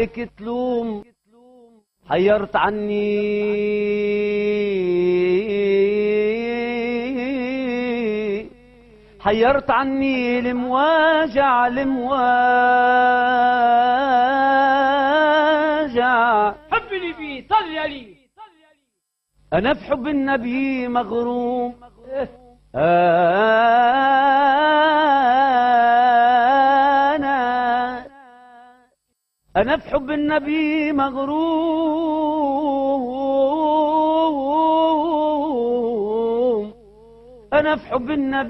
تلوم حيرت عني حيرت عني المواجع المواجع حبني فيه صل عليه أنا في حب النبي مغروم أنا أنا في حب النبي مغروم أنا في حب النبي